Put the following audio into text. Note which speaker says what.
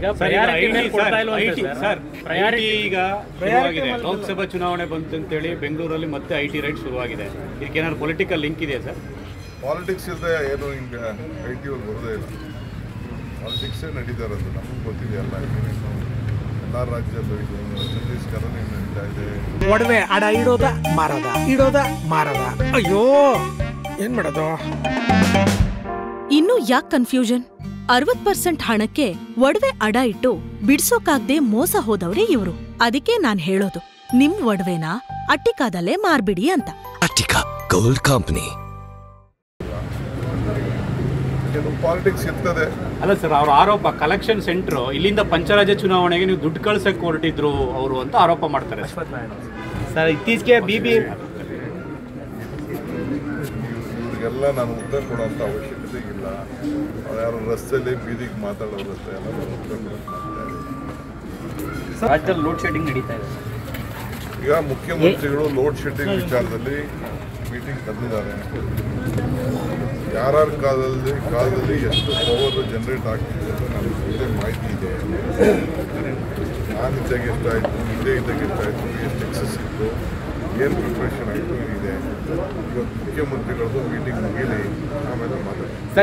Speaker 1: ಈಗ priority ಮೇಲೆ ಕೊಡ್ತಾ ಇಲ್ವಂತೆ
Speaker 2: ಸರ್
Speaker 1: ಸರ್.
Speaker 2: ಪ್ರಯಾರಿಟಿ ಈಗ ಶುರುವಾಗಿದೆ ಲೋಕಸಭಾ ಚುನಾವಣೆ ಬಂತು ಅಂತೇಳಿ ಬೆಂಗಳೂರಲ್ಲಿ ಮತ್ತೆ ಐ ಟಿ ರೈಟ್ ಶುರುವಾಗಿದೆ ಇದಕ್ಕೆ ಏನಾದ್ರು ಪೊಲಿಟಿಕಲ್ ಲಿಂಕ್ ಇದೆಯಾ ಸರ್
Speaker 3: ಪಾಲಿಟಿಕ್ಸ್ ಇಲ್ಲದೆ ಏನು ಹಿಂಗೆ ಐ ಟಿ ಅವ್ರು ಬರೋದೇ ಇಲ್ಲ ಪಾಲಿಟಿಕ್ಸೇ ನಡೀತಾ ಇರೋದು ನಮಗೆ ಗೊತ್ತಿದೆ ಎಲ್ಲ ಎಲ್ಲ ರಾಜ್ಯದಲ್ಲೂ ಇದು ಛತ್ತೀಸ್ಗಢ ನಡೀತಾ ಇದೆ
Speaker 4: ಒಡವೆ ಅಡ ಇಡೋದ ಮಾರದ ಇಡೋದ ಮಾರದ ಅಯ್ಯೋ ಏನ್ ಮಾಡೋದು
Speaker 5: ಇನ್ನು ಯಾಕ್ ಕನ್ಫ್ಯೂಷನ್ ಅರವತ್ ಪರ್ಸೆಂಟ್ ಹಣಕ್ಕೆ ಒಡವೆ ಅಡ ಇಟ್ಟು ಬಿಡ್ಸೋಕಾಗ್ದೆ ಮೋಸ ಹೋದವ್ರೆ ಇವ್ರು ಅದಕ್ಕೆ ನಾನ್ ಹೇಳೋದು ನಿಮ್ ಒಡವೆನ ಅಟ್ಟಿಕಾದಲ್ಲೇ ಮಾರ್ಬಿಡಿ ಅಂತ
Speaker 6: Attica Gold Company.
Speaker 3: ಕೆಲವು ಪಾಲಿಟಿಕ್ಸ್ ಇರ್ತದೆ
Speaker 2: ಅಲ್ಲ ಸರ್ ಅವ್ರ ಆರೋಪ ಕಲೆಕ್ಷನ್ ಸೆಂಟರ್ ಇಲ್ಲಿಂದ ಪಂಚರಾಜ್ಯ ಚುನಾವಣೆಗೆ ನೀವು ದುಡ್ಡು ಕಳ್ಸಕ್ಕೆ ಹೊರಟಿದ್ರು ಅವರು ಅಂತ ಆರೋಪ ಮಾಡ್ತಾರೆ
Speaker 1: ಸರ್ ಇತ್ತೀಚೆಗೆ ಬಿ ಬಿ
Speaker 3: ಇವ್ರಿಗೆಲ್ಲ ನಾನು ಉತ್ತರ ಕೊಡೋಂಥ ಅವಶ್ಯಕತೆ ಇಲ್ಲ ಅವ್ರು ಯಾರು ರಸ್ತೆಯಲ್ಲಿ ಬೀದಿಗೆ ಮಾತಾಡೋರು ಹತ್ರ ಎಲ್ಲ ನಾನು ಉತ್ತರ ಕೊಡೋಕೆ ಮಾಡ್ತಾ ಇಲ್ಲ.
Speaker 1: ರಾಜ್ಯದಲ್ಲಿ ಲೋಡ್ ಶೆಡ್ಡಿಂಗ್ ನಡೀತಾ ಇದೆ
Speaker 3: ಈಗ ಮುಖ್ಯಮಂತ್ರಿಗಳು ಲೋಡ್ ಶೆಡ್ಡಿಂಗ್ ವಿಚಾರದಲ್ಲಿ ಮೀಟಿಂಗ್ ಕರೆದಿದ್ದಾರೆ ಯಾರ್ಯಾರ ಕಾಲದಲ್ಲಿ ಕಾಲದಲ್ಲಿ ಎಷ್ಟು ಪವರ್ ಜನರೇಟ್ ಆಗ್ತಿದೆ ಅಂತ ನಮಗೆ ಒಳ್ಳೆ ಮಾಹಿತಿ ಇದೆ ನಾನು ಇದ್ದಾಗ ಎಷ್ಟಾಯಿತು ಹಿಂದೆ ಇದ್ದಾಗ ಎಷ್ಟಾಯಿತು ಎಷ್ಟು ಎಕ್ಸಸ್ ಇತ್ತು ಏನು ಪ್ರಿಪ್ರೇಷನ್ ಆಯಿತು ಇದೆ ಇವತ್ತು ಮುಖ್ಯಮಂತ್ರಿಗಳದ್ದು ಮೀಟಿಂಗ್ ಮುಗೀಲಿ ಆಮೇಲೆ ಮಾತಾಡ್ತೀನಿ